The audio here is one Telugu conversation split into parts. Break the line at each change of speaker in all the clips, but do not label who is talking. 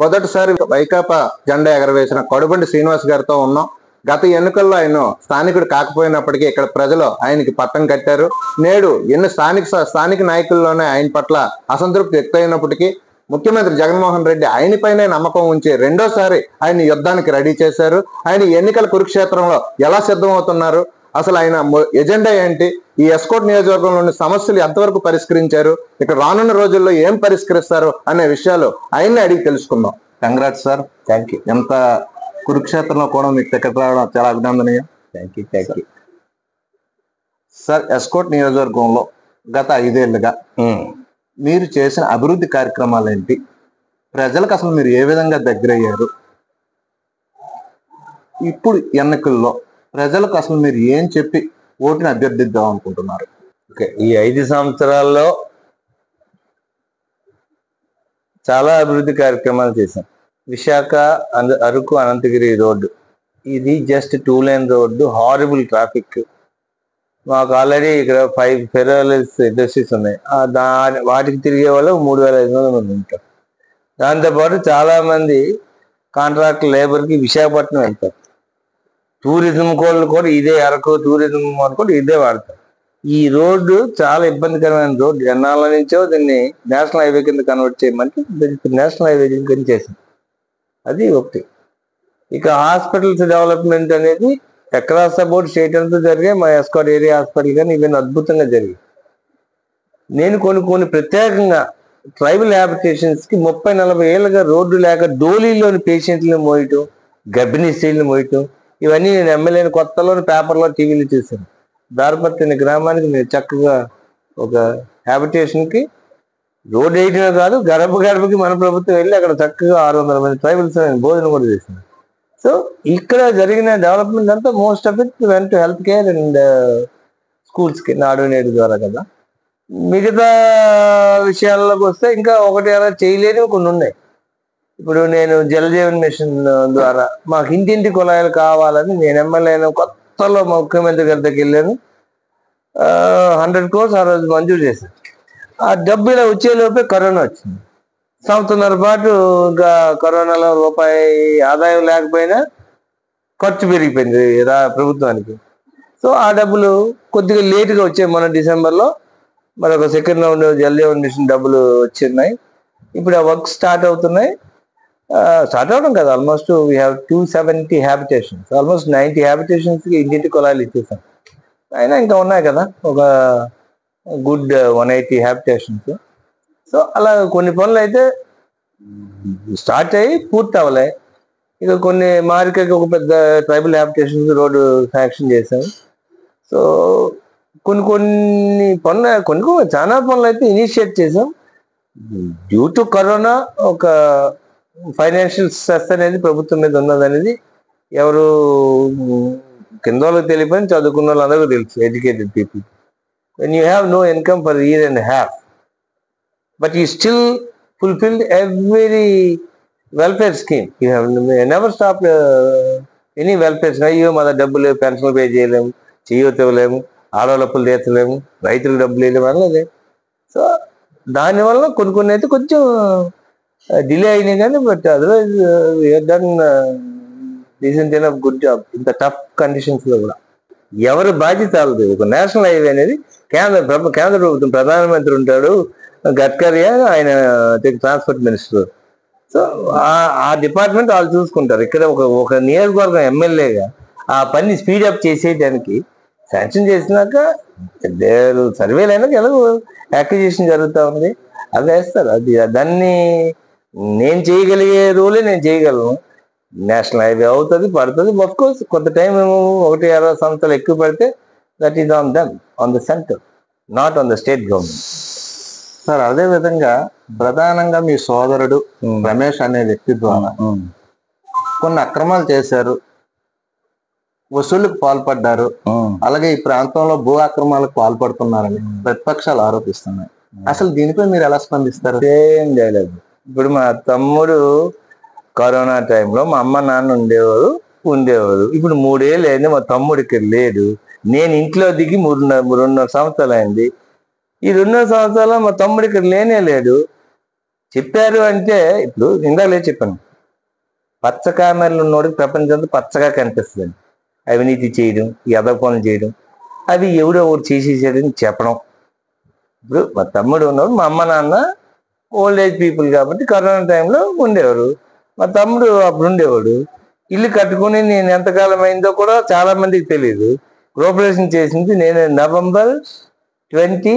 మొదటిసారి వైకాపా జెండా ఎగరవేసిన కొడబండి శ్రీనివాస్ గారితో ఉన్నాం గత ఎన్నికల్లో ఆయన స్థానికుడు కాకపోయినప్పటికీ ఇక్కడ ప్రజలు ఆయనకి పట్టం కట్టారు నేడు ఎన్ని స్థానిక స్థానిక నాయకుల్లోనే ఆయన పట్ల అసంతృప్తి ఎక్కువైనప్పటికీ ముఖ్యమంత్రి జగన్మోహన్ రెడ్డి ఆయనపైనే నమ్మకం ఉంచి రెండోసారి ఆయన యుద్ధానికి రెడీ చేశారు ఆయన ఎన్నికల కురుక్షేత్రంలో ఎలా సిద్ధమవుతున్నారు అసలు ఆయన మొ- ఎజెండా ఏంటి ఈ ఎస్కోట్ నియోజకవర్గంలోని సమస్యలు ఎంతవరకు పరిష్కరించారు ఇక్కడ రానున్న రోజుల్లో ఏం పరిష్కరిస్తారు అనే విషయాలు ఆయన్ని అడిగి తెలుసుకుందాం కంగ్రాట్స్ సార్ థ్యాంక్ యూ ఎంత కురుక్షేత్రంలో కూడా మీకు టికెట్ రావడం చాలా అభినందనీయం thank you thank you sir S Kota నియోజకవర్గంలో గత ఐదేళ్లుగా మీరు చేసిన అభివృద్ధి కార్యక్రమాలు ఏంటి ప్రజలకు అసలు మీరు ఏ విధంగా దగ్గరయ్యారు ఇప్పుడు ఎన్నికల్లో ప్రజలకు అసలు మీరు ఏం చెప్పి ఓటుని అభ్యర్థిద్దాం అనుకుంటున్నారు
ఓకే ఈ ఐదు సంవత్సరాల్లో చాలా అభివృద్ధి కార్యక్రమాలు చేశాం విశాఖ అంద- అరకు అనంతగిరి రోడ్డు ఇది just two lane road horrible traffic మాకు ఆల్రెడీ ఇక్కడ ఫైవ్ ఫెరల్స్ ఇండస్ట్రీస్ ఉన్నాయి ఆ దా వాటికి తిరిగే వాళ్ళు మూడు వేల ఐదు వందల మంది ఉంటారు దాంతోపాటు చాలా మంది కాంట్రాక్ట్ లేబర్కి విశాఖపట్నం వెళ్తారు టూరిజం కోళ్ళు కూడా ఇదే అరకు టూరిజం వాళ్ళు కూడా ఇదే వాడతారు ఈ రోడ్డు చాలా ఇబ్బందికరమైన రోడ్డు ఎన్నాళ్ళ నుంచో దీన్ని నేషనల్ హైవే కింద కన్వర్ట్ చేయమంటే దీన్ని నేషనల్ హైవే కింద చేసింది అది ఒకటి ఇక హాస్పిటల్స్ డెవలప్మెంట్ అనేది అక్రాస్ అబౌట్ స్టేట్ అంతా జరిగాయి మా ఎస్కాట్ ఏరియా హాస్పిటల్ కానీ ఇవన్నీ అద్భుతంగా జరిగాయి నేను కొన్ని కొన్ని ప్రత్యేకంగా ట్రైబల్ హ్యాబిటేషన్స్ కి ముప్పై నలభై ఏళ్ళుగా రోడ్డు లేక డోలీలోని పేషెంట్లను మోయటం గర్భిణీ స్త్రీలను మోయటం ఇవన్నీ నేను ఎమ్మెల్యేని కొత్తలోని పేపర్లో టీవీలో చూశాను దారిపత్తి అనే గ్రామానికి నేను చక్కగా ఒక హ్యాబిటేషన్ కి రోడ్ వేయడమే కాదు గడప గడపకి మన ప్రభుత్వం వెళ్ళి అక్కడ చక్కగా ఆరు వందల మంది ట్రైబల్స్ భోజనం కూడా చేసింది సో ఇక్కడ జరిగిన డెవలప్మెంట్ అంతా most of it went health care and schools కి నాడు నేడు ద్వారా కదా మిగతా విషయాల్లోకి వస్తే ఇంకా ఒకటి అలా చేయలేనివి కొన్ని ఉన్నాయి ఇప్పుడు నేను జలజీవన్ మిషన్ ద్వారా మాకు ఇంటింటి కుళాయిలు కావాలని నేను ఎమ్మెల్యే కొత్తలో మా ముఖ్యమంత్రి గారి దగ్గరికి వెళ్ళాను హండ్రెడ్ క్రోర్స్ ఆ రోజు మంజూరు చేశాను ఆ డబ్బు ఇలా వచ్చేలోపే కరోనా వచ్చింది సంవత్సరంన్నర పాటు ఇంకా కరోనాలో రూపాయి ఆదాయం లేకపోయినా ఖర్చు పెరిగిపోయింది రా ప్రభుత్వానికి సో ఆ డబ్బులు కొద్దిగా లేటుగా వచ్చాయి మన డిసెంబర్లో మరొక second round Jal Jeevan mission డబ్బులు వచ్చిన్నాయి ఇప్పుడు ఆ వర్క్ స్టార్ట్ అవుతున్నాయి స్టార్ట్ అవడం కదా almost we have two seventy habitations almost ninety హ్యాబిటేషన్స్కి ఇంటింటి కులాలు ఇచ్చేసాం అయినా ఇంకా ఉన్నాయి కదా ఒక good one eighty habitations so అలా కొన్ని పనులు అయితే స్టార్ట్ అయ్యి పూర్తి అవ్వలే ఇక కొన్ని మార్కెట్కి ఒక పెద్ద ట్రైబల్ హ్యాబిటేషన్స్ రోడ్డు శాంక్షన్ చేశాం సో కొన్ని కొన్ని పనులు కొన్ని కొన్ని చాలా పనులు అయితే ఇనిషియేట్ చేసాం డ్యూ టు కరోనా ఒక ఫైనాన్షియల్ స్ట్రెస్ అనేది ప్రభుత్వం మీద ఉన్నదనేది ఎవరు కింద వాళ్ళకి తెలియని చదువుకున్న వాళ్ళందరికీ తెలుసు educated people when you have no income for year and half but you still fulfilled every welfare scheme you have never stop any welfare అయ్యో మన డబ్బులు పెన్షన్ పే చేయలేము చేయొచ్చు ఇవ్వలేము ఆడవాళ్ళ అప్పులు తీర్చలేము రైతులకు డబ్బులు వేయలేము అనలేదు సో దానివల్ల కొన్ని కొన్ని అయితే కొంచెం డిలే అయినాయి కానీ but otherwise done decent enough good job ఇంత టఫ్ కండిషన్స్ లో కూడా ఎవరి బాధ్యత వాళ్ళది ఒక నేషనల్ హైవే అనేది కేంద్ర ప్రభు- కేంద్ర ప్రభుత్వం ప్రధానమంత్రి ఉంటాడు గడ్కరీ అని ఆయన ట్రాన్స్పోర్ట్ మినిస్టర్ సో ఆ డిపార్ట్మెంట్ వాళ్ళు చూసుకుంటారు ఇక్కడ ఒక ఒక నియోజకవర్గం ఎమ్మెల్యేగా ఆ పని స్పీడప్ చేసేయడానికి శాంక్షన్ చేసినాక సర్వేలు అయినాక ఎలాగో యాక్విజిషన్ జరుగుతూ ఉంది అది వేస్తారు అది దాన్ని నేను చేయగలిగే రూలే నేను చేయగలను నేషనల్ హైవే అవుతుంది పడుతుంది అఫ్ కోర్స్ కొంత టైం ఒకటి అరవై సంవత్సరాలు ఎక్కువ పడితే that is on them on the centre not on the state government
sir అదే విధంగా ప్రధానంగా మీ సోదరుడు రమేష్ అనే వ్యక్తి ద్వారా కొన్ని అక్రమాలు చేశారు వసూళ్లకు పాల్పడ్డారు అలాగే ఈ ప్రాంతంలో భూ అక్రమాలకు పాల్పడుతున్నారని ప్రతిపక్షాలు ఆరోపిస్తున్నాయి అసలు దీనిపై మీరు ఎలా స్పందిస్తారు
ఏం చేయలేదు ఇప్పుడు మా తమ్ముడు కరోనా టైంలో మా అమ్మ నాన్న ఉండేవారు ఉండేవారు ఇప్పుడు మూడేళ్ళు అయింది మా తమ్ముడు ఇక్కడ లేడు నేను ఇంట్లో దిగి మూడున్నర రెండున్నర సంవత్సరాలు అయింది ఈ రెండున్నర సంవత్సరాలు మా తమ్ముడు ఇక్కడ లేనే లేడు చెప్పారు అంటే ఇప్పుడు ఇందాకలే చెప్పాను పచ్చ కామెరలు ఉన్నోడికి ప్రపంచంతో పచ్చగా కనిపిస్తుంది అవినీతి చేయడం యథ పనులు చేయడం అవి ఎవడో ఒకటి చేసేసాడని చెప్పడం ఇప్పుడు మా తమ్ముడు ఉన్నప్పుడు మా అమ్మ నాన్న ఓల్డ్ ఏజ్ పీపుల్ కాబట్టి కరోనా టైంలో ఉండేవారు మా తమ్ముడు అప్పుడు ఉండేవాడు ఇల్లు కట్టుకుని నేను ఎంతకాలం అయిందో కూడా చాలా మందికి తెలియదు గృహప్రవేశం చేసింది నేను నవంబర్ ట్వంటీ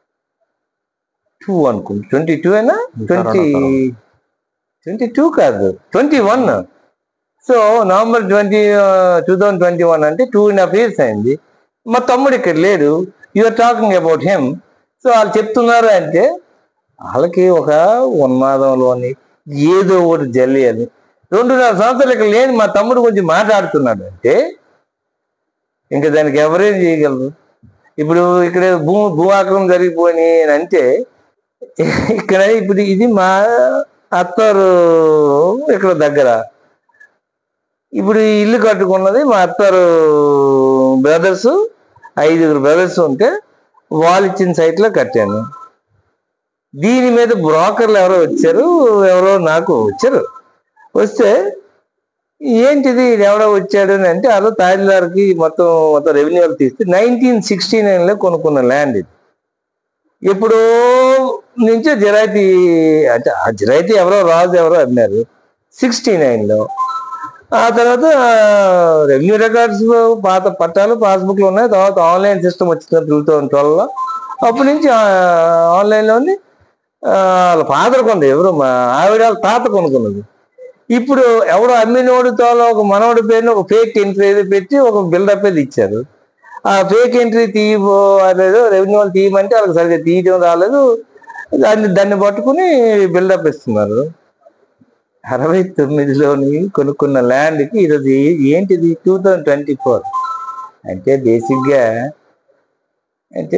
టూ అనుకుంటా ట్వంటీ టూ అయినా ట్వంటీ ట్వంటీ టూ కాదు twenty one so November twenty two thousand twenty one అంటే టూ అండ్ హాఫ్ ఇయర్స్ అయింది మా తమ్ముడు ఇక్కడ లేడు you're talking about him so వాళ్ళు చెప్తున్నారు అంటే వాళ్ళకి ఒక ఉన్మాదంలోని ఏదో ఒకటి జల్లి అని రెండున్నర సంవత్సరాలు ఇక్కడ లేని మా తమ్ముడు కొంచెం మాట్లాడుతున్నాడు అంటే ఇంకా దానికి ఎవరేం చేయగలరు ఇప్పుడు ఇక్కడ భూ భూ ఆక్రమణ జరిగిపోయి అని అంటే ఇక్కడ ఇప్పుడు ఇది మా అత్తారు ఇక్కడ దగ్గర ఇప్పుడు ఈ ఇల్లు కట్టుకున్నది మా అత్తారు బ్రదర్స్ ఐదుగురు బ్రదర్స్ ఉంటే వాళ్ళు ఇచ్చిన సైట్ లో కట్టాను దీని మీద బ్రోకర్లు ఎవరో వచ్చారు ఎవరో నాకు వచ్చారు వస్తే ఏంటిది ఈయన ఎవడో వచ్చాడు అని అంటే అదో తహసీల్దార్కి మొత్తం మొత్తం రెవెన్యూ తీస్తే నైన్టీన్ సిక్స్టీ నైన్లో కొనుక్కున్న ల్యాండ్ ఇది ఎప్పుడో నుంచో జిరాయితీ అంటే ఆ జిరాయితీ ఎవరో రాజు ఎవరో అన్నారు సిక్స్టీ నైన్లో ఆ తర్వాత రెవెన్యూ రికార్డ్స్ పాత పట్టాలు పాస్బుక్లు ఉన్నాయి తర్వాత ఆన్లైన్ సిస్టమ్ వచ్చింది టూ థౌసండ్ ట్వెల్వ్లో అప్పటి నుంచి ఆన్లైన్లోని వాళ్ళ ఫాదర్ కొంది ఎవరు మా ఆవిడ వాళ్ళ తాత కొనుక్కున్నది ఇప్పుడు ఎవడో అమ్మినోడితో ఒక మనోడి పేరుని ఒక ఫేక్ ఎంట్రీ ఏదో పెట్టి ఒక బిల్డప్ ఏది ఇచ్చారు ఆ ఫేక్ ఎంట్రీ తీయబో అనేది రెవెన్యూ వాళ్ళు తీయమంటే వాళ్ళకి సరిగ్గా తీయడం రాలేదు దాన్ని దాన్ని పట్టుకుని బిల్డప్ ఇస్తున్నారు అరవై తొమ్మిదిలోని కొనుక్కున్న ల్యాండ్కి ఈరోజు ఏ- ఏంటిది టూ థౌజండ్ ట్వంటీ ఫోర్ అంటే బేసిక్గా అంటే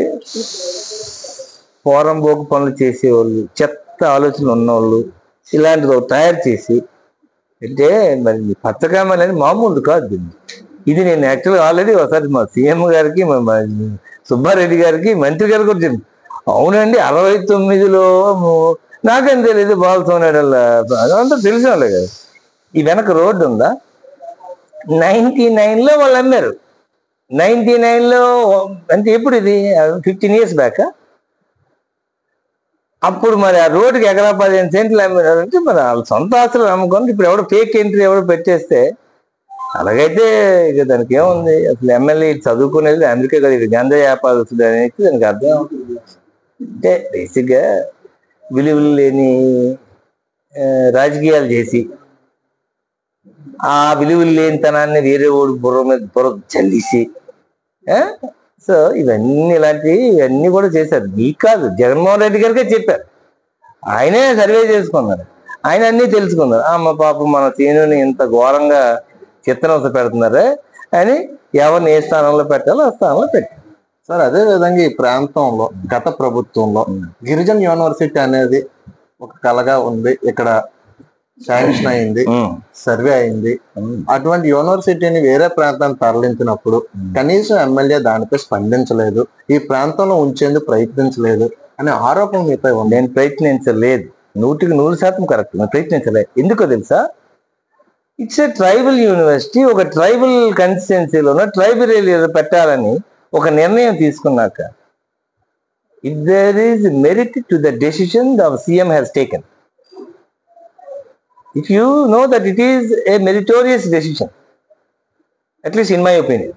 ఫోరం బోకు పనులు చేసేవాళ్ళు చెత్త ఆలోచనలు ఉన్నవాళ్ళు ఇలాంటిది ఒకటి తయారు చేసి అంటే మరి ఈ పచ్చకామ అనేది మామూలు కాదు దీన్ని. ఇది నేను యాక్చువల్గా ఆల్రెడీ ఒకసారి మా సీఎం గారికి మా మా సుబ్బారెడ్డి గారికి మంత్రి గారికి కూడా చెప్పాను అవునండి అరవై తొమ్మిదిలో ము- నాకేం తెలియదు బాలసోనాడు అదంతా తెలిసిన వాళ్ళే కదా ఈ వెనక రోడ్డు ఉందా నైన్టీ నైన్లో వాళ్ళు అమ్మారు నైన్టీ నైన్లో అంటే ఎప్పుడు ఇది ఫిఫ్టీన్ ఇయర్స్ బ్యాక్ అప్పుడు మరి ఆ రోడ్డుకి ఎకరా పదిహేను సెంట్లు అమ్మినారంటే మరి వాళ్ళ సొంత ఆస్తులు అమ్ముకొని ఇప్పుడు ఎవడో ఫేక్ ఎంట్రీ ఎవడో పెట్టేస్తే అలాగైతే ఇక దానికి ఏముంది అసలు ఎమ్మెల్యే చదువుకునేది అమెరికా కదా ఇక గంజా వ్యాపారస్తుడు అనేది దానికి అర్థం అంటే బేసిక్గా విలువలు లేని ఆ, రాజకీయాలు చేసి ఆ విలువలు లేనితనాన్ని వేరే ఓడి బుర్ర మీద బుర్ర చల్లిసి ఆ? సో ఇవన్నీ ఇలాంటివి ఇవన్నీ కూడా చేశారు మీకు కాదు జగన్మోహన్ రెడ్డి గారికే చెప్పారు ఆయనే సర్వే చేసుకున్నారు ఆయన అన్నీ తెలుసుకున్నారు అమ్మ పాపం మన సీనుని ఇంత ఘోరంగా చిత్తనవస పెడుతున్నారే అని ఎవరిని ఏ స్థానంలో పెట్టాలో ఆ స్థానంలో పెట్టారు
సార్ అదే విధంగా ఈ ప్రాంతంలో గత ప్రభుత్వంలో గిరిజన యూనివర్సిటీ అనేది ఒక కళగా ఉంది ఇక్కడ శాంక్షన్ అయింది సర్వే అయింది అటువంటి యూనివర్సిటీని వేరే ప్రాంతానికి తరలించినప్పుడు కనీసం ఎమ్మెల్యే దానిపై స్పందించలేదు ఈ ప్రాంతంలో ఉంచేందుకు ప్రయత్నించలేదు అనే ఆరోపణ మీపై ఉంది
నేను ప్రయత్నించలేదు నూటికి నూరు శాతం కరెక్ట్ నేను ప్రయత్నించలేదు ఎందుకో తెలుసా ఇట్స్ ఏ ట్రైబల్ యూనివర్సిటీ ఒక ట్రైబల్ కన్స్టిట్యున్సీలోనో ట్రైబల్ ఏరియాలో పెట్టాలని ఒక నిర్ణయం తీసుకున్నాక if there is merit to the decision the CM has taken if you know that it is a meritorious decision at least in my opinion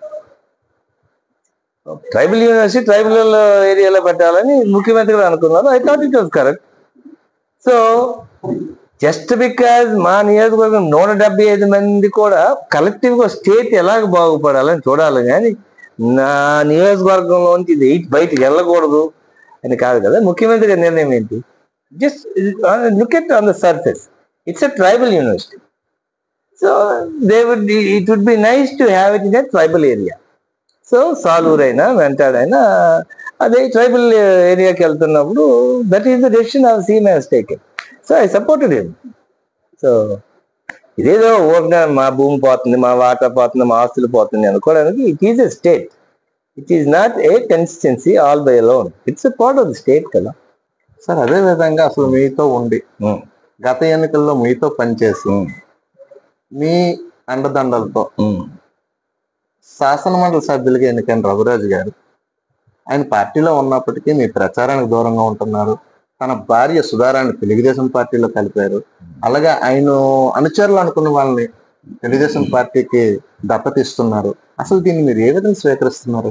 tribal university tribal ఏరియాలో పెట్టాలని ముఖ్యమంత్రి గారు అనుకున్నారు I thought it was correct so just because మా నియోజకవర్గం నూట డెబ్బై ఐదు మంది కూడా కలెక్టివ్ గా స్టేట్ ఎలాగ బాగుపడాలని చూడాలి కానీ నా నియోజకవర్గంలోంచి ఇది ఎయిట్ బయటకు వెళ్ళకూడదు అని కాదు కదా ముఖ్యమంత్రి గారి నిర్ణయం ఏంటి just look at on the surface it's a tribal university so they would it would be nice to have it in a tribal area so Salur అయినా వెంటాడైనా అదే ట్రైబల్ ఏరియాకి వెళ్తున్నప్పుడు that is the decision of CM has taken so I supported him so ఇదేదో ఊరికే మా భూమి పోతుంది మా వాటా పోతుంది మా ఆస్తులు పోతుంది అనుకోవడానికి it is a state it is not a consistency all by alone it's a part of the state కదా
సార్ అదే విధంగా అసలు మీతో ఉండి
ఉమ్,
గత ఎన్నికల్లో మీతో పనిచేసి
ఉమ్,
మీ అండదండలతో
ఉమ్.
శాసనమండలి సభ్యులుగా ఎన్నికైన రఘురాజు గారు ఆయన పార్టీలో ఉన్నప్పటికీ మీ ప్రచారానికి దూరంగా ఉంటున్నారు తన భార్య సుధారాన్ని తెలుగుదేశం పార్టీలో కలిపారు అలాగే ఆయన అనుచరులు అనుకున్న వాళ్ళని తెలుగుదేశం పార్టీకి దత్తతిస్తున్నారు అసలు దీన్ని మీరు ఏ విధంగా స్వీకరిస్తున్నారు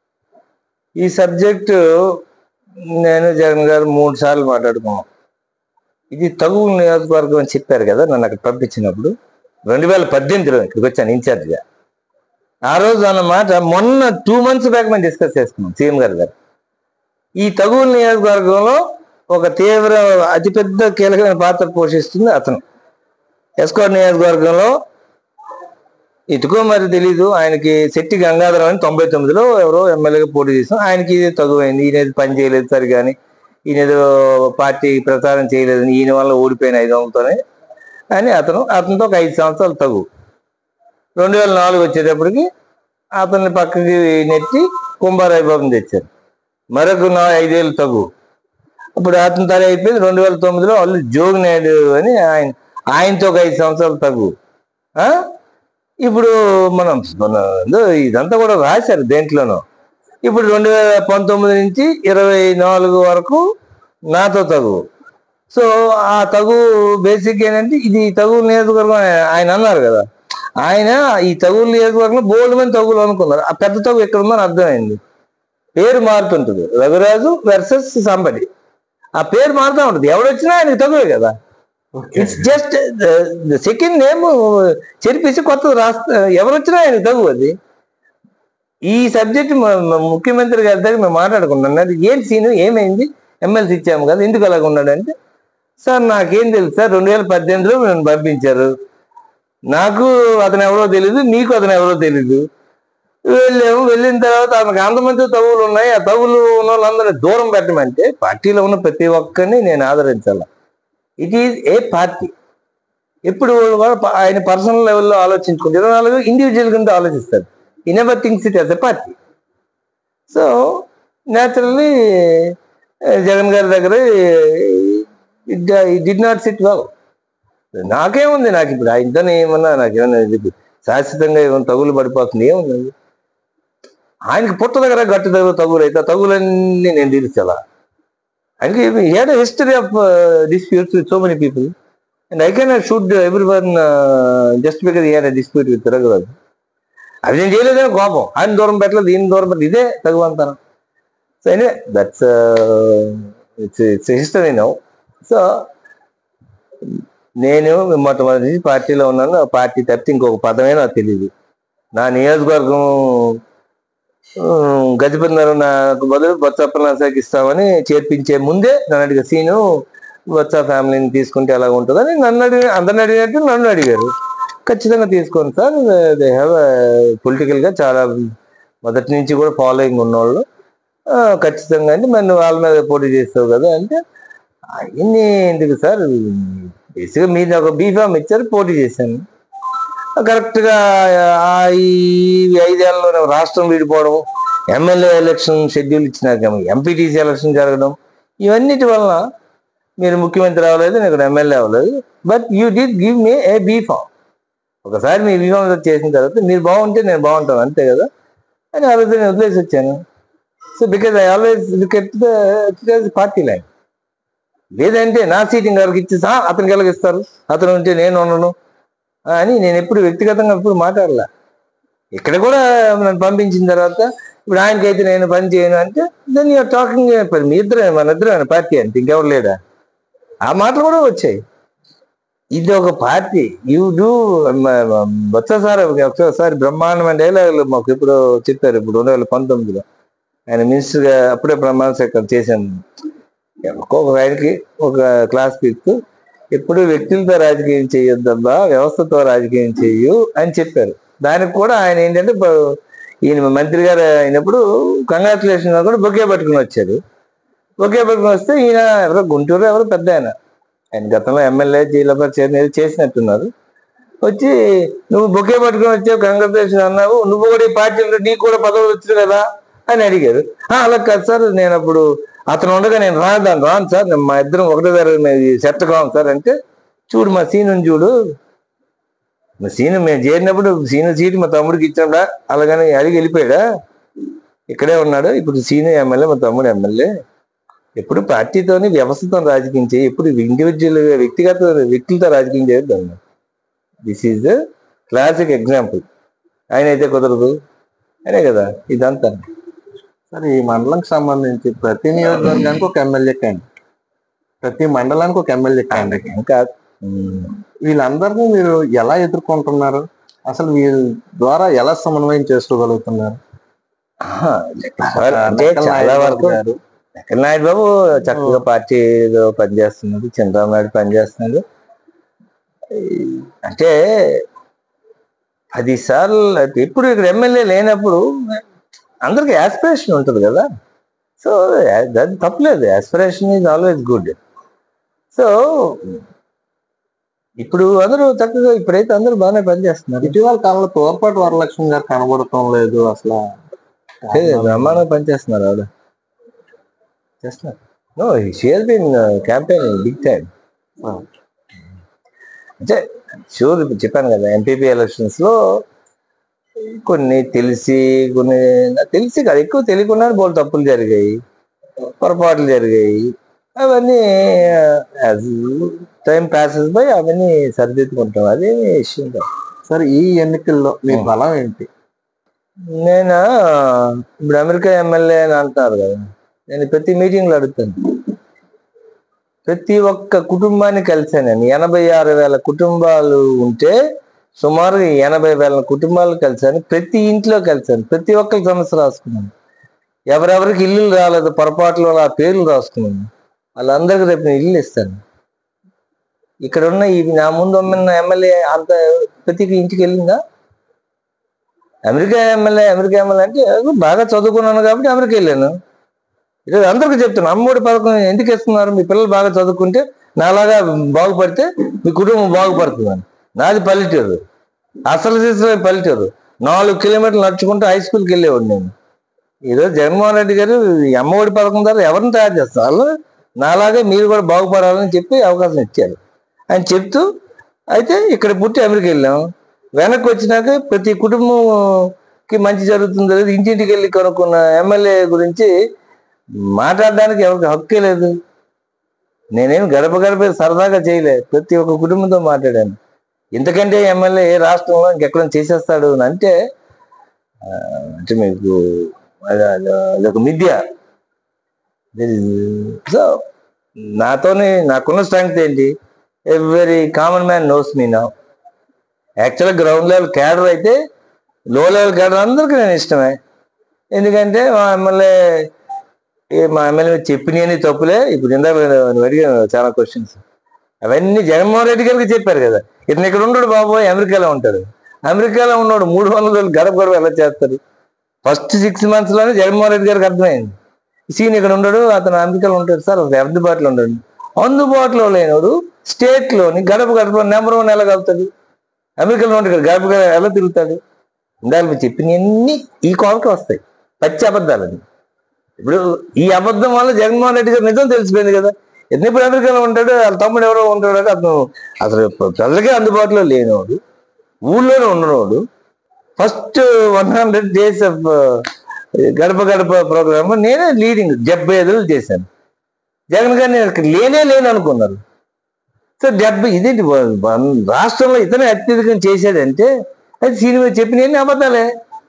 ఈ సబ్జెక్టు నేను జగన్ గారు మూడు సార్లు మాట్లాడుకున్నాం ఇది తగు నియోజకవర్గం అని చెప్పారు కదా నన్ను అక్కడ పంపించినప్పుడు రెండు వేల పద్దెనిమిదిలో ఇక్కడికి వచ్చాను ఇన్ఛార్జిగా ఆ రోజు అన్నమాట మొన్న టూ మంత్స్ బ్యాక్ మేము డిస్కస్ చేసుకున్నాం సీఎం గారు గారు ఈ తగు నియోజకవర్గంలో ఒక తీవ్ర అతిపెద్ద కీలకమైన పాత్ర పోషిస్తుంది అతను ఎస్కోట్ నియోజకవర్గంలో ఇటుకో మరి తెలీదు ఆయనకి శెట్టి గంగాధరం అని తొంభై తొమ్మిదిలో ఎవరో ఎమ్మెల్యేగా పోటీ చేసాం ఆయనకి ఇది తగువైంది ఈయన ఏదో పని చేయలేదు సరి కానీ ఈయన ఏదో పార్టీ ప్రచారం చేయలేదు ఈయన వల్ల ఓడిపోయిన ఐదు వందలతోనే అని అతను అతనితో ఒక ఐదు సంవత్సరాలు తగు రెండు వేల నాలుగు వచ్చేటప్పటికి అతన్ని పక్కకి నెట్టి కుంభారాయి బాబుని తెచ్చారు మరొక నా ఐదేళ్ళు తగు ఇప్పుడు అతని తల అయిపోయింది రెండు వేల తొమ్మిదిలో వాళ్ళు జోగి నాయుడు అని ఆయన ఆయనతో ఒక ఐదు సంవత్సరాలు తగ్గు ఆ? ఇప్పుడు మనం మన ఏదో ఇదంతా కూడా రాశారు దేంట్లోనూ ఇప్పుడు రెండు వేల పంతొమ్మిది నుంచి ఇరవై నాలుగు వరకు నాతో తగు సో ఆ తగు బేసిక్ ఏంటంటే ఇది తగు నియోజకవర్గం ఆయన- ఆయన అన్నారు కదా ఆయన ఈ తగు నియోజకవర్గంలో బోల్డ్ మంది తగులు అనుకున్నారు ఆ పెద్ద తగు ఎక్కడ ఉందని అర్థమైంది పేరు మారుతుంటుంది రఘురాజు వర్సెస్ సంబడి ఆ పేరు మారుతూ ఉంటుంది ఎవడొచ్చినా ఆయనకి తగువే కదా ఇట్స్ జస్ట్ సెకండ్ నేమ్ చెరిపేసి కొత్తది రాస్తా ఎవరు వచ్చినా ఆయన తగు అది ఈ సబ్జెక్ట్ ముఖ్యమంత్రి గారి దగ్గర మేము మాట్లాడుకున్నాం అది ఏం సీను ఏమైంది ఎమ్మెల్సీ ఇచ్చాము కదా ఎందుకు అలాగ ఉన్నాడు అంటే సార్ నాకేం తెలుసు సార్ రెండు వేల పద్దెనిమిదిలో నన్ను పంపించారు నాకు అతను ఎవరో తెలీదు మీకు అతను ఎవరో తెలీదు వెళ్ళాము వెళ్ళిన తర్వాత ఆమెకు అంతమంది తగులు ఉన్నాయి ఆ తగులు ఉన్న వాళ్ళందరినీ దూరం పెట్టమంటే పార్టీలో ఉన్న ప్రతి ఒక్కరిని నేను ఆదరించాలి ఇట్ ఈజ్ ఏ పార్టీ ఎప్పుడు కూడా ప- ఆయన పర్సనల్ లెవెల్లో ఆలోచించుకుంటే ఇరవై నాలుగు ఇండివిజువల్ కింద ఆలోచిస్తారు he never things it as a party so naturally Jagan గారి దగ్గర it did not sit well నాకేముంది నాకు ఇప్పుడు ఆయనతో ఏమన్నా నాకేమన్నా ఇది శాశ్వతంగా ఏమైనా తగులు పడిపోతుంది ఏముంది ఆయనకి పుట్ట దగ్గర గట్టు దగ్గర తగులు అయితే ఆ తగులన్నీ నేను తీర్చాలా ఆయనకి had history of disputes with so many people and I can should every one just because had dispute with Raghuraju అది నేను చేయలేదని కోపం ఆయన దూరం పెట్టలేదు దీని దూరం పెట్టలేదు ఇదే తగువంతనం so anyway that's it's it's history now so నేను మొట్టమొదటి నుంచి పార్టీలో ఉన్నాను ఆ పార్టీ తప్పితే ఇంకొక పదమే నాకు తెలియదు నా నియోజకవర్గం ఉమ్, గజపతినగరం నాకు బదులు బొత్స ప్రసాద్కి ఇస్తామని చేర్పించే ముందే నన్ను అడిగారు సీను బొత్స ఫ్యామిలీని తీసుకుంటే ఎలా ఉంటుందని నన్ను అడిగి అందరిని అడిగినట్టు నన్ను అడిగారు ఖచ్చితంగా తీసుకోండి సార్ దే హ్యావ్ పొలిటికల్ గా చాలా మొదటి నుంచి కూడా ఫాలోయింగ్ ఉన్నవాళ్ళు ఆ, ఖచ్చితంగా అంటే మరి నువ్వు వాళ్ళ మీద పోటీ చేస్తావు కదా అంటే అవన్నీ ఎందుకు సార్ బేసిక్గా మీరు ఒక బీఫామ్ ఇచ్చారు పోటీ చేశాను కరెక్ట్ గా ఆ ఈ ఐదేళ్లలో రాష్ట్రం విడిపోవడం ఎమ్మెల్యే ఎలక్షన్ షెడ్యూల్ ఇచ్చినాక ఎంపీటీసీ ఎలక్షన్ జరగడం ఇవన్నిటి వలన మీరు ముఖ్యమంత్రి అవ్వలేదు నేను ఇక్కడ ఎమ్మెల్యే అవ్వలేదు but you did give me a B form ఒకసారి మీ బీఫామ్ చేసిన తర్వాత మీరు బాగుంటే నేను బాగుంటాను అంతే కదా అని ఆ రోజు నేను వదిలేసి వచ్చాను so because I always look at the party line లేదంటే నా సీటింగ్ గారికి ఇచ్చేసి "ఆ, అతనికి ఎలాగిస్తారు అతను ఉంటే నేను ఉండను అని నేను ఎప్పుడు వ్యక్తిగతంగా ఎప్పుడు మాట్లాడలే ఇక్కడ కూడా నన్ను పంపించిన తర్వాత ఇప్పుడు ఆయనకైతే నేను పని చేయను అంటే దెన్ యూఆర్ టాకింగ్ మీ ఇద్దరే మన ఇద్దరే పార్టీ అంటే ఇంకెవరు లేడా ఆ మాటలు కూడా వచ్చాయి ఇది ఒక పార్టీ యూ డూ వచ్చేసారి ఒకసారి బ్రహ్మాండమైన డైలాగులు మాకు ఇప్పుడు చెప్పారు ఇప్పుడు రెండు వేల పంతొమ్మిదిలో ఆయన మినిస్టర్ గా అప్పుడే ప్రమాణ స్వీకారం చేశాను ఒక్కొక్క ఆయనకి ఒక క్లాస్ పిక్ ఎప్పుడు వ్యక్తులతో రాజకీయం చేయొద్దబ్బా వ్యవస్థతో రాజకీయం చెయ్యు అని చెప్పారు దానికి కూడా ఆయన ఏంటంటే ఇప్పుడు ఈయన మంత్రి గారు అయినప్పుడు కంగ్రాచులేషన్ కూడా బొకే పట్టుకుని వచ్చారు బొకే పట్టుకుని వస్తే ఈయన ఎవరో గుంటూరు ఎవరో పెద్ద ఆయన ఆయన గతంలో ఎమ్మెల్యే జైలపై చేరిన చేసినట్టున్నారు వచ్చి నువ్వు బొకే పట్టుకుని వచ్చావు కంగ్రాచులేషన్ అన్నావు నువ్వు కూడా ఈ పార్టీలో నీకు కూడా పదవులు వచ్చు కదా అని అడిగారు "ఆ, అలా కాదు సార్ నేను అప్పుడు అతను ఉండగా నేను రాదాను రాను సార్ నేను మా ఇద్దరం ఒకటే దగ్గర సెట్ కావాలి సార్ అంటే చూడు మా సీను చూడు మా సీను మేము చేరినప్పుడు సీను సీటు మా తమ్ముడికి ఇచ్చాడా అలాగని అడిగి వెళ్ళిపోయాడా ఇక్కడే ఉన్నాడు ఇప్పుడు సీను ఎమ్మెల్యే మా తమ్ముడు ఎమ్మెల్యే ఎప్పుడు పార్టీతోని వ్యవస్థతో రాజకీయం చేయి ఎప్పుడు ఇండివిజువల్ వ్యక్తిగత వ్యక్తులతో రాజకీయం చేయొద్దు అన్న this is the classic example ఆయన అయితే కుదరదు అనే కదా ఇదంతా
సార్ ఈ మండలంకి సంబంధించి ప్రతి నియోజకవర్గానికి ఒక ఎమ్మెల్యే క్యాండిడేట్ ప్రతి మండలానికి ఒక ఎమ్మెల్యే క్యాండిడేట్
ఇంకా ఉమ్,
వీళ్ళందరినీ మీరు ఎలా ఎదుర్కొంటున్నారు అసలు వీళ్ళ ద్వారా ఎలా సమన్వయం చేసుకోగలుగుతున్నారు
ఆహా, అంటే
నక్కల
చాలా
నాయుడు
వరకు
గారు
వెంకయ్య నాయుడు బాబు చక్కగా పార్టీలో పనిచేస్తున్నాడు చంద్రబాబు నాయుడు పనిచేస్తున్నాడు ఈ అంటే పది సార్లు ఇప్పుడు ఇక్కడ ఎమ్మెల్యే లేనప్పుడు అందరికి యాస్పిరేషన్ ఉంటుంది కదా సో అది తప్పలేదు aspiration is always good so ఇప్పుడు అందరూ చక్కగా ఇప్పుడైతే అందరూ బాగానే పనిచేస్తున్నారు
ఇటీవల కాలంలో తోర్పాటు వరలక్ష్మి గారు కనబడటం లేదు అసలు
అంటే బ్రహ్మాండంగా పనిచేస్తున్నారు ఆవిడ చేస్తున్నారు no she has been campaign big time
ఆ.
అంటే షూర్ ఇప్పుడు చెప్పాను కదా ఎంపీపీ ఎలక్షన్స్ లో కొన్ని తెలిసి కొన్ని తెలిసి కాదు ఎక్కువ తెలియకుండా బోల్ తప్పులు జరిగాయి పొరపాట్లు జరిగాయి అవన్నీ టైం ప్యాసెస్ బై అవన్నీ సరిదిద్దుకుంటాం అదేమి ఇష్యూ కాదు
సార్ ఈ ఎన్నికల్లో మీ
ఆ.
బలం ఏంటి
నేను ఇప్పుడు అమెరికా ఎమ్మెల్యే అని అంటున్నారు కదా నేను ప్రతి మీటింగ్లో అడుగుతాను ప్రతి ఒక్క కుటుంబాన్ని కలిసాను నేను ఎనభై ఆరు వేల కుటుంబాలు ఉంటే సుమారు ఎనభై వేల కుటుంబాలు కలిసాను ప్రతి ఇంట్లో కలిసాను ప్రతి ఒక్కరి సమస్య రాసుకున్నాను ఎవరెవరికి ఇల్లు రాలేదు పొరపాట్లు ఆ పేర్లు రాసుకున్నాను వాళ్ళందరికీ రేపు నేను ఇల్లు ఇస్తాను ఇక్కడ ఉన్న ఈ నా ముందు ఉన్న ఎమ్మెల్యే అంత ప్రతి ఇంటికి వెళ్ళిందా అమెరికా ఎమ్మెల్యే అమెరికా ఎమ్మెల్యే అంటే ఏదో బాగా చదువుకున్నాను కాబట్టి అమెరికా వెళ్ళాను ఈరోజు అందరికీ చెప్తున్నాను అమ్మఒడి పథకం ఎందుకు ఇస్తున్నారు మీ పిల్లలు బాగా చదువుకుంటే నాలాగా బాగుపడితే మీ కుటుంబం బాగుపడుతుందని నాది పల్లెటూరు అసలు చేసిన పల్లెటూరు నాలుగు కిలోమీటర్లు నడుచుకుంటూ హై స్కూల్కి వెళ్ళేవాడు నేను ఈరోజు జగన్మోహన్ రెడ్డి గారు ఈ అమ్మఒడి పథకం ద్వారా ఎవరిని తయారు చేస్తారు వాళ్ళు నాలాగే మీరు కూడా బాగుపడాలని చెప్పి అవకాశం ఇచ్చారు అని చెప్తూ అయితే ఇక్కడ పుట్టి అమెరికా వెళ్ళాం వెనక్కి వచ్చినాక ప్రతి కుటుంబంకి మంచి జరుగుతుందో లేదు ఇంటింటికి వెళ్ళి కొనుక్కున్న ఎమ్మెల్యే గురించి మాట్లాడడానికి ఎవరికి హక్కే లేదు నేనేం గడప గడప సరదాగా చేయలే ప్రతి ఒక్క కుటుంబంతో మాట్లాడాను ఇంతకంటే ఎమ్మెల్యే ఏ రాష్ట్రంలో ఇంకెక్కడ చేసేస్తాడు అని అంటే ఆ, అంటే మీకు అది- అది- అదొక మిథ్య సో నాతోని నాకున్న స్ట్రెంగ్త్ ఏంటి every common man knows me నా యాక్చువల్గా గ్రౌండ్ లెవెల్ క్యాడర్ అయితే లో లెవెల్ క్యాడర్ అందరికీ నేను ఇష్టమే ఎందుకంటే మా ఎమ్మెల్యే ఏ మా ఎమ్మెల్యే చెప్పినవి తప్పులే ఇప్పుడు ఇందాక నేను అడిగాను చాలా క్వశ్చన్స్ అవన్నీ జగన్మోహన్ రెడ్డి గారికి చెప్పారు కదా ఇతను ఇక్కడ ఉండడు బాబు అమెరికాలో ఉంటాడు అమెరికాలో ఉన్నాడు మూడు వందల రోజులు గడప గడప ఎలా చేస్తారు ఫస్ట్ సిక్స్ మంత్స్ లోనే జగన్మోహన్ రెడ్డి గారికి అర్థమైంది సీన్ ఇక్కడ ఉండడు అతను అమెరికాలో ఉంటాడు సార్ అసలు అందుబాటులో ఉంటాడు అందుబాటులో లేనోడు స్టేట్ లోని గడప గడప నెంబర్ వన్ ఎలా కలుగుతాడు అమెరికాలో ఉంటాడు గడప గడప ఎలా తిరుగుతాడు ఇందాక మీరు చెప్పినవన్నీ ఈ కోవకి వస్తాయి పచ్చి అబద్ధాలని ఇప్పుడు ఈ అబద్ధం వల్ల జగన్మోహన్ రెడ్డి గారు నిజం తెలిసిపోయింది కదా ఎన్ని ఇప్పుడు అమెరికాలో ఉంటాడు వాళ్ళ తమ్ముడు ఎవరో ఉంటాడు అంటే అతను అసలు ప్రజలకే అందుబాటులో లేనివాడు ఊళ్ళోనే ఉన్నవాడు first one hundred days of గడప గడప ప్రోగ్రామ్ నేనే లీడింగ్ డెబ్బై ఐదులు చేశాను జగన్ గారు నేను ఇక్కడ లేనే లేను అనుకున్నారు సో డెబ్బై ఇదేంటి వన్- రాష్ట్రంలో ఇతనే అత్యధికం చేశాడంటే అది సినిమా చెప్పినవన్నీ అబద్ధాలే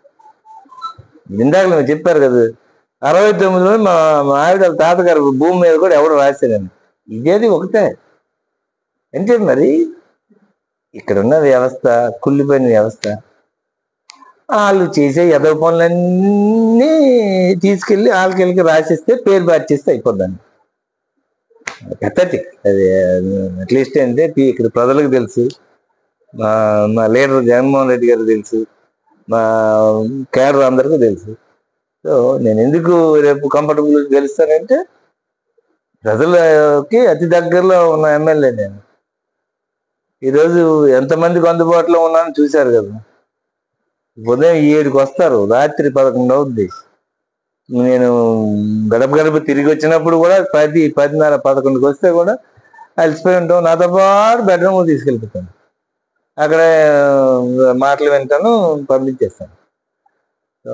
ఇందాక మీరు చెప్పారు కదా అరవై తొమ్మిదిలో మా మా ఆవిడ వాళ్ళ తాతగారు భూమి మీద కూడా ఎవడు రాశాడని ఇదేది ఒకటే అంటే మరి ఇక్కడ ఉన్న వ్యవస్థ కుళ్ళిపోయిన వ్యవస్థ వాళ్ళు చేసే ఎదవ పనులన్నీ తీసుకెళ్లి వాళ్ళకి రాసిస్తే పేరు మార్చేస్తే అయిపోద్దండి పెద్దటి అది అట్లీస్ట్ అంటే పి- ఇక్కడ ప్రజలకు తెలుసు మా మా లీడర్ జగన్మోహన్ రెడ్డి గారికి తెలుసు మా కేడర్ అందరికీ తెలుసు సో నేను ఎందుకు రేపు కంఫర్టబుల్ గెలుస్తానంటే ప్రజలకి అతి దగ్గరలో ఉన్న ఎమ్మెల్యే నేను ఈరోజు ఎంతమందికి అందుబాటులో ఉన్నానో చూశారు కదా ఉదయం ఏడుకి వస్తారు రాత్రి పదకొండు అవుద్ది నేను గడప గడప తిరిగి వచ్చినప్పుడు కూడా పది పదిన్నర పదకొండుకి వస్తే కూడా అలసిపోయి ఉంటాం నాతో పాటు బెడ్రూమ్ తీసుకెళ్ళిపోతాను అక్కడ మాటలు వింటాను పంపించేస్తాను So,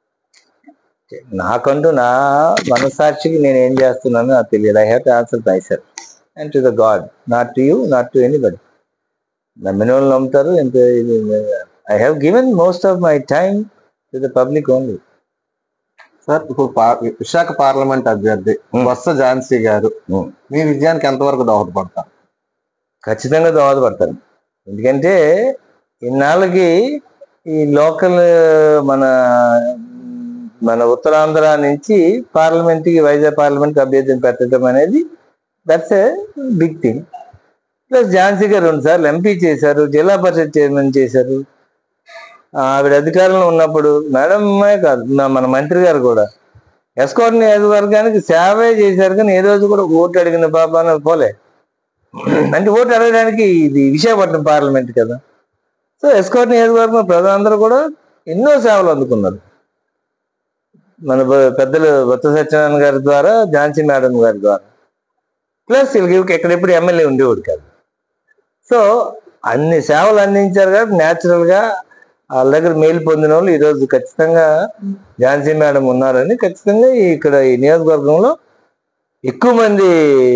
నాకంటూ నా మనసాక్షికి నేను ఏం చేస్తున్నానో నాకు తెలియదు I have to answer myself and to the god not to you not to anybody నమ్మిన వాళ్ళు నమ్ముతారు ఎంత I have given most of my time to the public only
sir ఇప్పుడు పా- విశాఖ పార్లమెంట్ అభ్యర్థి
Hmm.
బొత్స ఝాన్సీ గారు
Hmm.
మీ విజయానికి ఎంతవరకు దోహదపడతారు
ఖచ్చితంగా దోహదపడతారు ఎందుకంటే ఇన్నాళ్ళకి ఈ లోకల్ మన మన ఉత్తరాంధ్ర నుంచి పార్లమెంట్కి వైజాగ్ పార్లమెంట్కి అభ్యర్థిని పెట్టడం అనేది that's a big thing plus Jhansi గారు రెండు సార్లు ఎంపీ చేశారు జిల్లా పరిషత్ చైర్మన్ చేశారు ఆవిడ అధికారంలో ఉన్నప్పుడు మేడం కాదు నా- మన మంత్రి గారు కూడా ఎస్కోట్ నియోజకవర్గానికి సేవే చేశారు కానీ ఏ రోజు కూడా ఓటు అడిగిన పాపాన పోలే అంటే ఓటు అడగడానికి ఇది విశాఖపట్నం పార్లమెంట్ కదా సో ఎస్కోట్ నియోజకవర్గం ప్రజలందరూ కూడా ఎన్నో సేవలు అందుకున్నారు మన బ- పెద్దలు బొత్స సత్యనారాయణ గారి ద్వారా ఝాన్సీ మేడం గారి ద్వారా ప్లస్ వీళ్ళకి ఎక్కడెప్పుడు ఎమ్మెల్యే ఉండేవాడు కాదు సో అన్ని సేవలు అందించారు కాబట్టి న్యాచురల్ గా వాళ్ళ దగ్గర మేలు పొందిన వాళ్ళు ఈరోజు ఖచ్చితంగా ఝాన్సీ మేడం ఉన్నారని ఖచ్చితంగా ఇక్కడ ఈ నియోజకవర్గంలో ఎక్కువ మంది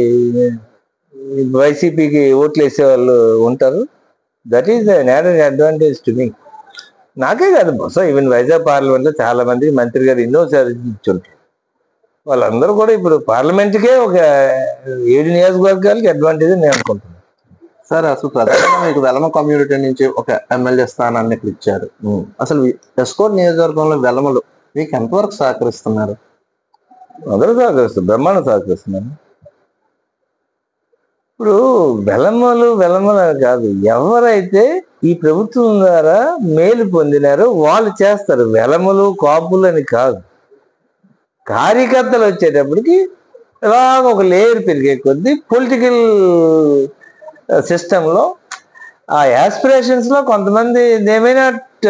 వైసీపీకి ఓట్లు వేసే వాళ్ళు ఉంటారు that is another advantage to me నాకే కాదు బహుశా ఈవెన్ వైజాగ్ పార్లమెంట్ లో చాలా మంది మంత్రి గారు ఎన్నో సాధించుంటారు వాళ్ళందరూ కూడా ఇప్పుడు పార్లమెంట్కే ఒక ఏడు నియోజకవర్గాలకి అడ్వాంటేజ్ నేను అనుకుంటున్నాను
సార్ అసలు ప్రధానంగా మీకు వెలమ కమ్యూనిటీ నుంచి ఒక ఎమ్మెల్యే స్థానాన్ని ఇక్కడ ఇచ్చారు అసలు వి- ఎస్కోట్ నియోజకవర్గంలో వెలమలు మీకు ఎంతవరకు సహకరిస్తున్నారు
అందరూ సహకరిస్తారు బ్రహ్మాండం సహకరిస్తున్నాను ఇప్పుడు వెలమలు వెలమలు అని కాదు ఎవరైతే ఈ ప్రభుత్వం ద్వారా మేలు పొందినారో వాళ్ళు చేస్తారు వెలమలు కాపులు అని కాదు కార్యకర్తలు వచ్చేటప్పటికి ఇలాగ ఒక లేయర్ పెరిగే కొద్దీ పొలిటికల్ సిస్టంలో ఆ యాస్పిరేషన్స్ లో కొంతమంది ఏమైనా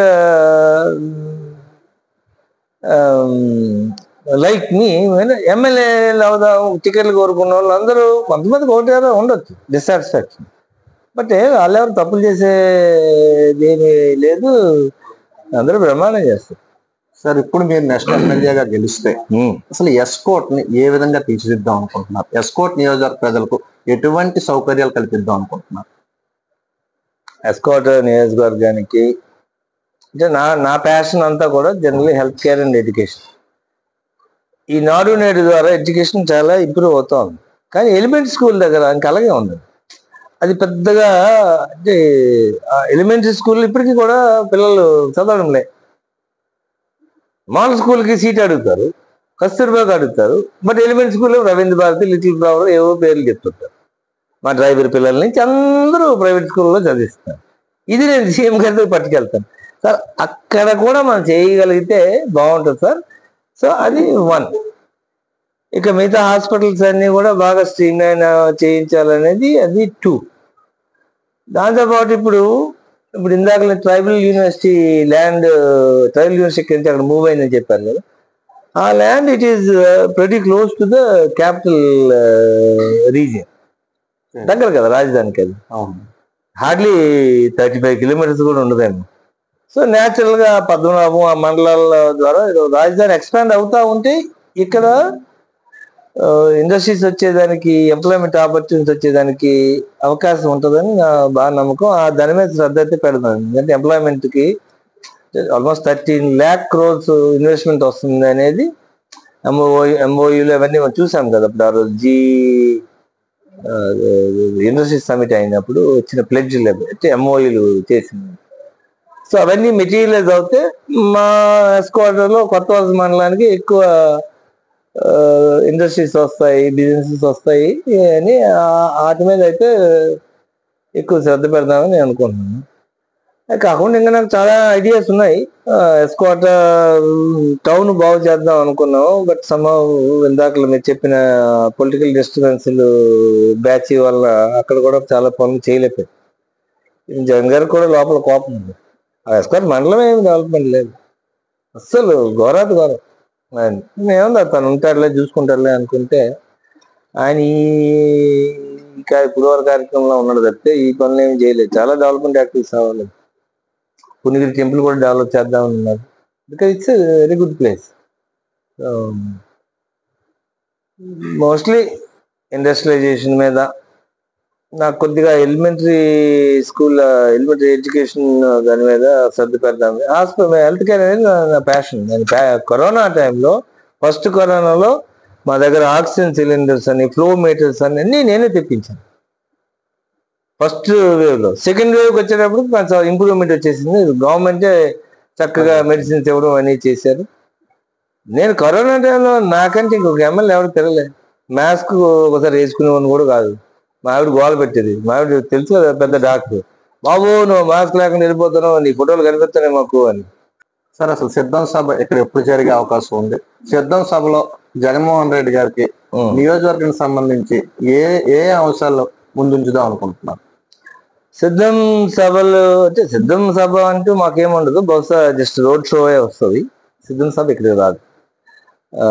లైక్ మీ ఎమ్మెల్యేలు అవుదాం టికెట్లు కోరుకున్న వాళ్ళు అందరూ కొంతమందికి ఒకటి కదా ఉండొచ్చు డిస్సాటిస్ఫాక్షన్ బట్ వాళ్ళు ఎవరు తప్పులు చేసేది ఏమీ లేదు అందరూ బ్రహ్మాండం చేస్తారు
సార్ ఇప్పుడు మీరు నెక్స్ట్ ఎమ్మెల్యేగా గెలిస్తే అసలు ఎస్కోట్ ని ఏ విధంగా తీర్చిదిద్దాం అనుకుంటున్నారు ఎస్కోట్ నియోజకవర్గ ప్రజలకు ఎటువంటి సౌకర్యాలు కల్పిద్దాం అనుకుంటున్నారు
ఎస్కోట్ నియోజకవర్గానికి అంటే నా నా ప్యాషన్ అంతా కూడా generally health care and education ఈ నాడు నేడు ద్వారా ఎడ్యుకేషన్ చాలా ఇంప్రూవ్ అవుతా ఉంది కానీ ఎలిమెంటరీ స్కూల్ దగ్గర ఇంకా అలాగే ఉంది అది పెద్దగా అంటే ఎలిమెంటరీ స్కూల్ ఇప్పటికీ కూడా పిల్లలు చదవడం లే మామూలు స్కూల్కి సీట్ అడుగుతారు కస్తూర్బాగ్ అడుగుతారు బట్ ఎలిమెంటరీ స్కూల్లో రవీంద్ర భారతి లిటిల్ ఫ్లవర్ ఏవో పేర్లు చెప్తుంటారు మా డ్రైవర్ పిల్లల నుంచి అందరూ ప్రైవేట్ స్కూల్లో చదివిస్తారు ఇది నేను సీఎం గారితో పట్టుకెళ్తాను సార్ అక్కడ కూడా మనం చేయగలిగితే బాగుంటుంది సార్ సో అది వన్ ఇక మిగతా హాస్పిటల్స్ అన్ని కూడా బాగా స్ట్రీమ్ లైన్ చేయించాలనేది అది టూ దాంతోపాటు ఇప్పుడు ఇప్పుడు ఇందాక tribal university land tribal university నుంచి అక్కడ మూవ్ అయిందని చెప్పారు కదా ఆ land it is very close to the capital region దగ్గర కదా రాజధానికి అది
అవును
హార్డ్లీ థర్టీ ఫైవ్ కిలోమీటర్స్ కూడా ఉండదేమో సో న్యాచురల్ గా పద్మనాభం ఆ మండలాల ద్వారా ఇది రాజధాని ఎక్స్పాండ్ అవుతా ఉంటే ఇక్కడ ఇండస్ట్రీస్ వచ్చేదానికి ఎంప్లాయ్మెంట్ ఆపర్చునిటీస్ వచ్చేదానికి అవకాశం ఉంటుందని నా బాగా నమ్మకం ఆ దాని మీద శ్రద్ధ అయితే పెడతాను ఎందుకంటే ఎంప్లాయ్మెంట్ కి almost thirteen lakh crores investment వస్తుంది అనేది ఎంఓ ఎంఓయూలు అవన్నీ మనం చూసాం కదా ఇప్పుడు ఆ రోజు జీ యూనివర్సిటీ సమిట్ అయినప్పుడు వచ్చిన ప్లెడ్జ్ అయితే ఎంఓయూలు చేసింది సో అవన్నీ మెటీరియలైజ్ అవుతే మా స్క్వార్టర్ లో కొత్త వలస మండలానికి ఎక్కువ ఇండస్ట్రీస్ వస్తాయి బిజినెసెస్ వస్తాయి అని ఆ- వాటి మీద అయితే ఎక్కువ శ్రద్ధ పెడదామని నేను అనుకుంటున్నాను అది కాకుండా ఇంకా నాకు చాలా ఐడియాస్ ఉన్నాయి ఎస్కోట టౌన్ బాగు చేద్దాం అనుకున్నాం బట్ సమ ఇందాక మీరు చెప్పిన పొలిటికల్ డిస్టర్బెన్స్లు బ్యాచ్ వల్ల అక్కడ కూడా చాలా పనులు చేయలేకపోయాయి జగన్ గారికి కూడా లోపల కోపం ఉంది ఆ ఎస్కోట్ మండలం ఏమి డెవలప్మెంట్ లేదు అస్సలు ఘోరాది ఘోరం అని ఏముంది తను ఉంటాడులే చూసుకుంటాడులే అనుకుంటే ఆయన ఈ ఇంకా పులివర కార్యక్రమంలో ఉన్నాడు తప్పితే ఈ పనులు ఏమి చేయలేదు చాలా డెవలప్మెంట్ యాక్టివిటీస్ అవ్వాలి పునిగిరి టెంపుల్ కూడా డెవలప్ చేద్దామని ఉన్నారు because it's very good place mostly industrialisation మీద నాకు కొద్దిగా ఎలిమెంటరీ స్కూల్ ఎలిమెంటరీ ఎడ్యుకేషన్ దాని మీద శ్రద్ధ పెడదాం హాస్పిటల్ హెల్త్ కేర్ అనేది నా- నా ప్యాషన్ నేను pa- కరోనా టైంలో ఫస్ట్ కరోనాలో మా దగ్గర ఆక్సిజన్ సిలిండర్స్ అని ఫ్లో మీటర్స్ అని అన్ని నేనే తెప్పించాను ఫస్ట్ వేవ్ లో సెకండ్ వేవ్ వచ్చేటప్పుడు కొంచెం ఇంప్రూవ్మెంట్ వచ్చేసింది గవర్నమెంటే చక్కగా మెడిసిన్స్ ఇవ్వడం అని చేశారు నేను కరోనా టైంలో నాకంటే ఇంకొక ఎమ్మెల్యే ఎవరు తిరగలే మాస్క్ ఒకసారి వేసుకునేవాడిని కూడా కాదు మా ఆవిడ గోల పెట్టేది మా ఆవిడ తెలుసు కదా పెద్ద డాక్టర్ బాబు నువ్వు మాస్క్ లేకుండా వెళ్ళిపోతున్నావు నీ ఫోటోలు కనిపిస్తున్నాయి మాకు అని
సార్ అసలు సిద్ధం సభ ఇక్కడ ఎప్పుడు జరిగే అవకాశం ఉంది సిద్ధం సభలో జగన్మోహన్ రెడ్డి గారికి
ఉం.
నియోజకవర్గానికి సంబంధించి ఏ ఏ అంశాలు ముందుంచుదాం అనుకుంటున్నారు
సిద్ధం సభలు అంటే సిద్ధం సభ అంటూ మాకేముండదు బహుశా జస్ట్ రోడ్ షో వస్తుంది సిద్ధం సభ ఇక్కడికి రాదు ఆ,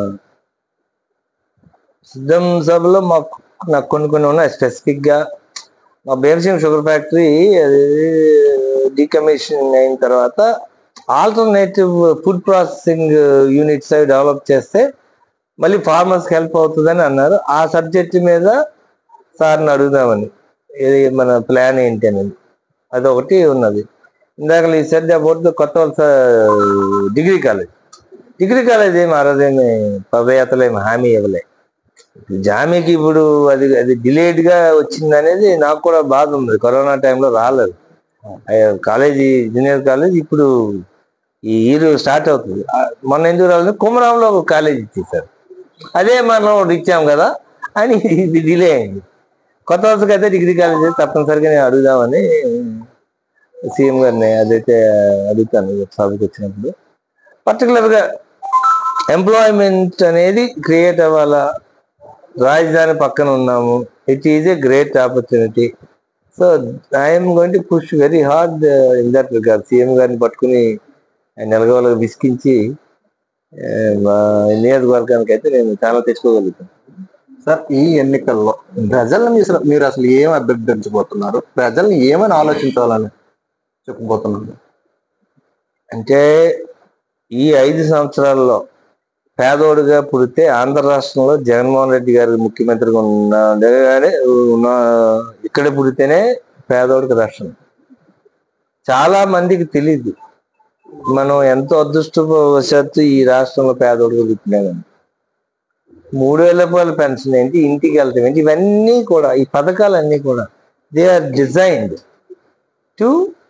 సిద్ధం సభలో మాకు నాకు కొన్ని కొన్ని ఉన్నాయి స్పెసిఫిక్ గా మా భీమసింగ్ షుగర్ ఫ్యాక్టరీ అది డీకమిషన్ అయిన తర్వాత ఆల్టర్నేటివ్ ఫుడ్ ప్రాసెసింగ్ యూనిట్స్ అవి డెవలప్ చేస్తే మళ్ళీ ఫార్మర్స్ హెల్ప్ అవుతుందని అన్నారు ఆ సబ్జెక్ట్ మీద సార్ని అడుగుదామని ఇది మన ప్లాన్ ఏంటి అనేది అదొకటి ఉన్నది ఇందాక ఈ సెట్ అబౌట్ కొత్త వలస డిగ్రీ కాలేజ్ డిగ్రీ కాలేజ్ ఏమి ఆ రోజు ఏమి పదయాత్రలు ఏమి హామీ ఇవ్వలే జామీకి ఇప్పుడు అది అది డిలేడ్ గా వచ్చింది అనేది నాకు కూడా బాధ ఉంది కరోనా టైంలో రాలేదు కాలేజీ జూనియర్ కాలేజ్ ఇప్పుడు ఈ ఇయర్ స్టార్ట్ అవుతుంది ఆ, మొన్న ఎందుకు రాలేదు కుమరంలో ఒక కాలేజ్ ఇచ్చేసారు అదే మనం ఇచ్చాం కదా అని ఇది డిలే అయింది కొత్త వలసకి అయితే డిగ్రీ కాలేజ్ తప్పనిసరిగా నేను అడుగుదామని సీఎం గారిని అదైతే అడుగుతాను సభకు వచ్చినప్పుడు పర్టికులర్ గా ఎంప్లాయ్మెంట్ అనేది క్రియేట్ అవ్వాలా రాజధాని పక్కన ఉన్నాము it is a great opportunity so I'm going to push very hard in that regard CM గారిని పట్టుకుని ఆయన నెలగవలకు విసికించి ఆ, మా నియోజకవర్గానికి అయితే నేను చాలా తెచ్చుకోగలుగుతాను
సార్ ఈ ఎన్నికల్లో ప్రజల్ని మీరు మీరు అసలు ఏం అభ్యర్థించబోతున్నారు ప్రజల్ని ఏమని ఆలోచించాలని చెప్పబోతున్నారు
అంటే ఈ ఐదు సంవత్సరాల్లో పేదోడుగా పుడితే ఆంధ్ర రాష్ట్రంలో జగన్మోహన్ రెడ్డి గారు ముఖ్యమంత్రిగా ఉండగానే ఉన్న ఇక్కడ పుడితేనే పేదోడికి రక్షణ చాలా మందికి తెలియదు మనం ఎంతో అదృష్టవశాత్తు ఈ రాష్ట్రంలో పేదోడుగా పుట్టినామని మూడు వేల రూపాయల పెన్షన్ ఏంటి ఇంటికి వెళ్తాం ఏంటి ఇవన్నీ కూడా ఈ పథకాలన్నీ కూడా they are designed to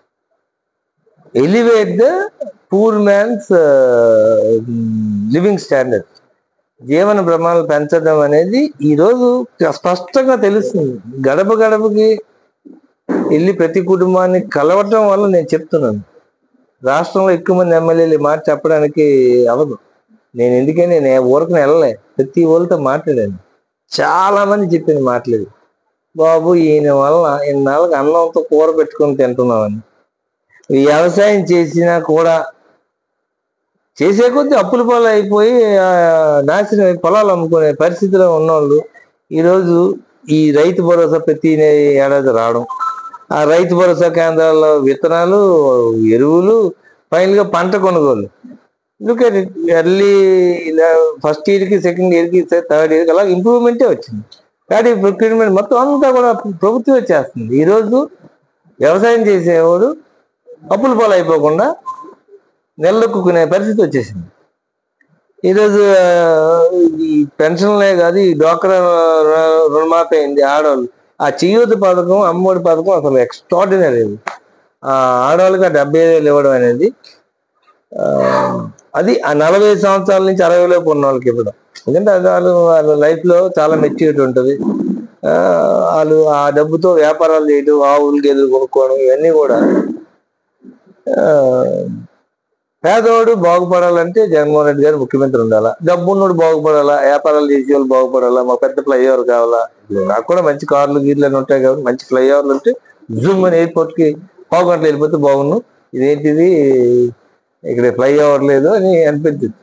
elevate the poor man's living standard జీవన ప్రమాణాలు పెంచడం అనేది ఈ రోజు స్పష్టంగా తెలుస్తుంది గడప గడపకి వెళ్ళి ప్రతి కుటుంబాన్ని కలవటం వల్ల నేను చెప్తున్నాను రాష్ట్రంలో ఎక్కువ మంది ఎమ్మెల్యేలు ఈ మాట చెప్పడానికి అవదు నేను ఎందుకని నేను ఊరికి వెళ్ళలే ప్రతి ఊళ్ళతో మాట్లాడాను చాలా మంది చెప్పిన మాట్లాడి బాబు ఈయన వల్ల ఇన్నాళ్ళకి అన్నంతో కూర పెట్టుకొని తింటున్నామని వ్యవసాయం చేసినా కూడా చేసే కొద్దీ అప్పుల పాలు అయిపోయి ఆ, నాశనం అయి పొలాలు అమ్ముకునే పరిస్థితిలో ఉన్నోళ్ళు ఈరోజు ఈ రైతు భరోసా ప్రతి ఏడాది రావడం ఆ రైతు భరోసా కేంద్రాల్లో విత్తనాలు ఎరువులు ఫైనల్ గా పంట కొనుగోలు లుక్ ఎర్లీ ఫస్ట్ ఇయర్ కి సెకండ్ ఇయర్ కి థర్డ్ ఇయర్ కి అలా ఇంప్రూవ్మెంటే వచ్చింది కాబట్టి ప్రొక్యూర్మెంట్ మొత్తం అంతా కూడా ప్రభుత్వమే చేస్తుంది ఈ రోజు వ్యవసాయం చేసేవాడు అప్పుల పాలు అయిపోకుండా నెలకొక్కునే పరిస్థితి వచ్చేసింది ఈరోజు ఆ, ఈ పెన్షన్లే కాదు ఈ డోక్రా రు- రుణమాఫీ అయింది ఆడవాళ్ళు ఆ చేయూత పథకం అమ్మఒడి పథకం అసలు ఎక్స్ట్రాడినరీ ఆ ఆడవాళ్ళకి ఆ డెబ్బై వేలు ఇవ్వడం అనేది ఆ, అది ఆ నలభై సంవత్సరాల నుంచి అరవై లోపు ఉన్న వాళ్ళకి ఇవ్వడం ఎందుకంటే అది వాళ్ళు వాళ్ళ లైఫ్ లో చాలా మెచ్యూరిటీ ఉంటుంది ఆ, వాళ్ళు ఆ డబ్బుతో వ్యాపారాలు చేయడం ఆవులు గేదెలు కొనుక్కోవడం ఇవన్నీ కూడా ఆ, పేదవాడు బాగుపడాలంటే జగన్మోహన్ రెడ్డి గారు ముఖ్యమంత్రి ఉండాలా డబ్బున్నోడు బాగుపడాలా వ్యాపారాలు చేసే వాళ్ళు బాగుపడాలా మా పెద్ద ఫ్లైఓవర్ కావాలా ఇప్పుడు నాకు కూడా మంచి కార్లు గీర్లు అని ఉంటాయి కాబట్టి మంచి ఫ్లైఓవర్లు ఉంటే జూమ్ అని ఎయిర్పోర్ట్ కి పావు గంటలు వెళ్ళిపోతే బాగుండు ఇదేంటిది ఇక్కడ ఫ్లైఓవర్ లేదు అని అనిపించింది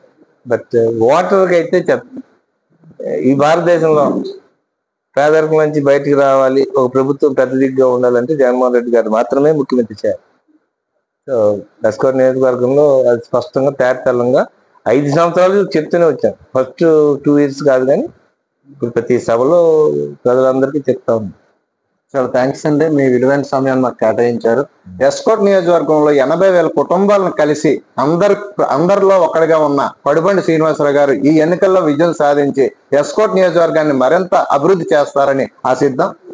బట్ ఓటర్కి అయితే చెప్ ఈ భారతదేశంలో పేదరికం నుంచి బయటికి రావాలి ఒక ప్రభుత్వం పెద్ద దిగ్గా ఉండాలంటే జగన్మోహన్ రెడ్డి గారు మాత్రమే ముఖ్యమంత్రి చేయాలి సో లస్కోర్ నియోజకవర్గంలో అది స్పష్టంగా తేటతెల్లంగా ఐదు సంవత్సరాలు చెప్తూనే వచ్చాను ఫస్ట్ టూ ఇయర్స్ కాదు కానీ ఇప్పుడు ప్రతి సభలో ప్రజలందరికీ చెప్తా ఉన్నాను
చాలా థ్యాంక్స్ అండి మీ విలువైన సమయాన్ని మాకు కేటాయించారు ఎస్కోట్ నియోజకవర్గంలో ఎనభై వేల కుటుంబాలను కలిసి అందరి అందరిలో ఒకటిగా ఉన్న పడుబండి శ్రీనివాసరావు గారు ఈ ఎన్నికల్లో విజయం సాధించి ఎస్కోట్ నియోజకవర్గాన్ని మరింత అభివృద్ధి చేస్తారని ఆశిద్దాం